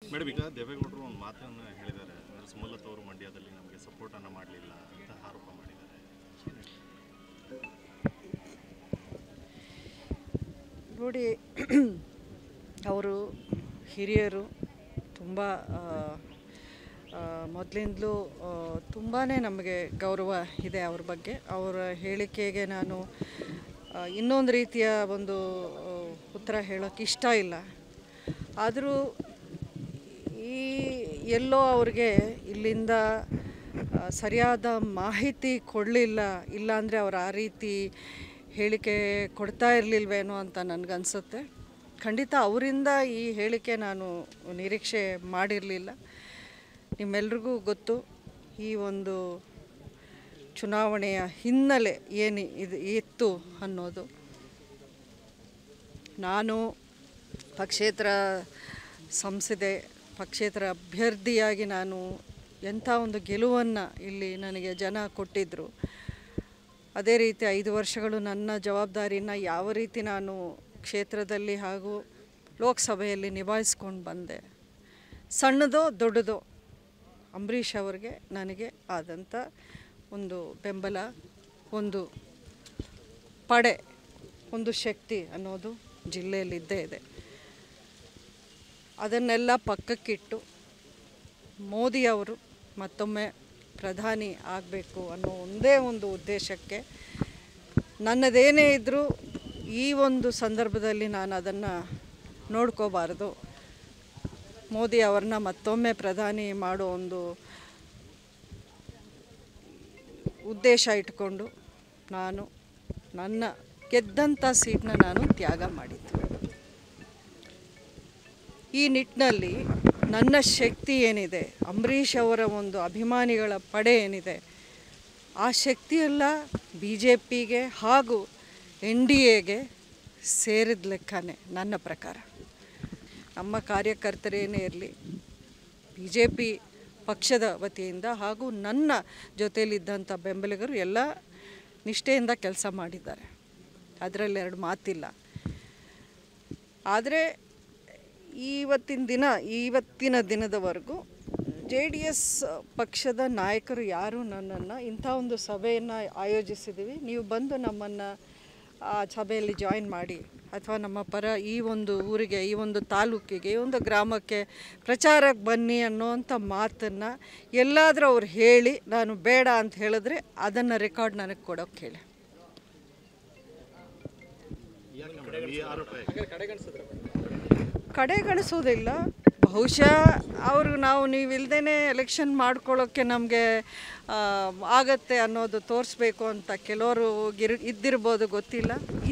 Madam ಈಗ ದೇವೇಗೌಡರು ಒಂದು ಮಾತನ್ನು ಹೇಳಿದ್ದಾರೆ ಅಂದರೆ ಸುಮಲತ್ ಅವರು ಮಂಡ್ಯದಲ್ಲಿ ನಮಗೆ ಸಪೋರ್ಟನ್ನು ಮಾಡಲಿಲ್ಲ ಅಂತ ಆರೋಪ ಮಾಡಿದ್ದಾರೆ ನೋಡಿ ಅವರು ಹಿರಿಯರು ತುಂಬ ಮೊದಲಿಂದಲೂ ತುಂಬಾ ನಮಗೆ ಗೌರವ ಇದೆ ಅವ್ರ ಬಗ್ಗೆ ಅವರ ಹೇಳಿಕೆಗೆ ನಾನು ಆ, ಇನ್ನೊಂದು ರೀತಿಯ ಒಂದು ಆ, ಉತ್ತರ ಹೇಳೋಕ್ಕೆ ಇಷ್ಟ ಇಲ್ಲ ಆದರೂ ಈ ಎಲ್ಲೋ ಅವ್ರಿಗೆ ಇಲ್ಲಿಂದ ಆ, ಸರಿಯಾದ ಮಾಹಿತಿ ಕೊಡಲಿಲ್ಲ ಇಲ್ಲಾಂದರೆ ಅವ್ರು ಆ ರೀತಿ ಹೇಳಿಕೆ ಕೊಡ್ತಾ ಇರಲಿಲ್ವೇನೋ ಅಂತ ನನಗನ್ಸುತ್ತೆ ಖಂಡಿತ ಅವರಿಂದ ಈ ಹೇಳಿಕೆ ನಾನು ನಿರೀಕ್ಷೆ ಮಾಡಿರಲಿಲ್ಲ ನಿಮ್ಮೆಲ್ರಿಗೂ ಗೊತ್ತು ಈ ಒಂದು ಚುನಾವಣೆಯ ಹಿನ್ನೆಲೆ ಏನು ಇದು ಇತ್ತು ಅನ್ನೋದು ನಾನು ಪಕ್ಷೇತರ ಸಂಸದೆ ಪಕ್ಷೇತರ ಅಭ್ಯರ್ಥಿಯಾಗಿ ನಾನು ಎಂಥ ಒಂದು ಗೆಲುವನ್ನು ಇಲ್ಲಿ ನನಗೆ ಜನ ಕೊಟ್ಟಿದ್ದರು ಅದೇ ರೀತಿ ಐದು ವರ್ಷಗಳು ನನ್ನ ಜವಾಬ್ದಾರಿನ ಯಾವ ರೀತಿ ನಾನು ಕ್ಷೇತ್ರದಲ್ಲಿ ಹಾಗೂ ಲೋಕಸಭೆಯಲ್ಲಿ ನಿಭಾಯಿಸ್ಕೊಂಡು ಬಂದೆ ಸಣ್ಣದೋ ದೊಡ್ಡದೋ ಅಂಬರೀಷ್ ಅವರಿಗೆ ನನಗೆ ಆದಂಥ ಒಂದು ಬೆಂಬಲ ಒಂದು ಪಡೆ ಒಂದು ಶಕ್ತಿ ಅನ್ನೋದು ಜಿಲ್ಲೆಯಲ್ಲಿ ಇದ್ದೇ ಇದೆ ಅದನ್ನೆಲ್ಲ ಪಕ್ಕಕ್ಕಿಟ್ಟು ಮೋದಿ ಅವರು ಮತ್ತೊಮ್ಮೆ ಪ್ರಧಾನಿ ಆಗಬೇಕು ಅನ್ನೋ ಒಂದೇ ಒಂದು ಉದ್ದೇಶಕ್ಕೆ ನನ್ನದೇನೇ ಇದ್ದರೂ ಈ ಒಂದು ಸಂದರ್ಭದಲ್ಲಿ ನಾನು ಅದನ್ನು ನೋಡ್ಕೋಬಾರ್ದು ಮೋದಿ ಅವ್ರನ್ನ ಮತ್ತೊಮ್ಮೆ ಪ್ರಧಾನಿ ಮಾಡೋ ಒಂದು ಉದ್ದೇಶ ಇಟ್ಕೊಂಡು ನಾನು ನನ್ನ ಗೆದ್ದಂಥ ಸೀಟ್ನ ನಾನು ತ್ಯಾಗ ಮಾಡಿದ್ದೆ ಈ ನಿಟ್ಟಿನಲ್ಲಿ ನನ್ನ ಶಕ್ತಿ ಏನಿದೆ ಅಂಬರೀಷ್ ಅವರ ಒಂದು ಅಭಿಮಾನಿಗಳ ಪಡೆ ಏನಿದೆ ಆ ಶಕ್ತಿಯೆಲ್ಲ ಬಿ ಜೆ ಪಿಗೆ ಹಾಗೂ ಎನ್ ಡಿ ಎಗೆ ಸೇರಿದ ಲೆಕ್ಕನೇ ನನ್ನ ಪ್ರಕಾರ ನಮ್ಮ ಕಾರ್ಯಕರ್ತರೇನೇ ಇರಲಿ ಬಿ ಜೆ ಪಿ ಪಕ್ಷದ ವತಿಯಿಂದ ಹಾಗೂ ನನ್ನ ಜೊತೆಯಲ್ಲಿದ್ದಂಥ ಬೆಂಬಲಿಗರು ಎಲ್ಲ ನಿಷ್ಠೆಯಿಂದ ಕೆಲಸ ಮಾಡಿದ್ದಾರೆ ಅದರಲ್ಲಿ ಎರಡು ಮಾತಿಲ್ಲ ಆದರೆ ಇವತ್ತಿನ ದಿನ ಇವತ್ತಿನ ದಿನದವರೆಗೂ ಜೆ ಡಿ ಎಸ್ ಪಕ್ಷದ ನಾಯಕರು ಯಾರು ನನ್ನನ್ನು ಇಂಥ ಒಂದು ಸಭೆಯನ್ನು ಆಯೋಜಿಸಿದ್ದೀವಿ ನೀವು ಬಂದು ನಮ್ಮನ್ನು ಆ ಸಭೆಯಲ್ಲಿ ಜಾಯಿನ್ ಮಾಡಿ ಅಥವಾ ನಮ್ಮ ಪರ ಈ ಒಂದು ಊರಿಗೆ ಈ ಒಂದು ತಾಲೂಕಿಗೆ ಈ ಒಂದು ಗ್ರಾಮಕ್ಕೆ ಪ್ರಚಾರಕ್ಕೆ ಬನ್ನಿ ಅನ್ನೋವಂಥ ಮಾತನ್ನು ಎಲ್ಲಾದರೂ ಅವ್ರು ಹೇಳಿ ನಾನು ಬೇಡ ಅಂತ ಹೇಳಿದ್ರೆ ಅದನ್ನು ರೆಕಾರ್ಡ್ ನನಗೆ ಕೊಡೋಕ್ಕೆ ಹೇಳಿ ಯಾಕೆ ಮೇಡಮ್ ಈ ಆರೋಪ ಯಾಕೆ? ಕಡೆಗಣಿಸೋದಿಲ್ಲ ಬಹುಶಃ ಅವರು ನಾವು ನೀವು ಇಲ್ದೇ ಎಲೆಕ್ಷನ್ ಮಾಡ್ಕೊಳ್ಳೋಕ್ಕೆ ನಮಗೆ ಆಗತ್ತೆ ಅನ್ನೋದು ತೋರಿಸ್ಬೇಕು ಅಂತ ಕೆಲವರು ಗಿರ್ ಇದ್ದಿರ್ಬೋದು ಗೊತ್ತಿಲ್ಲ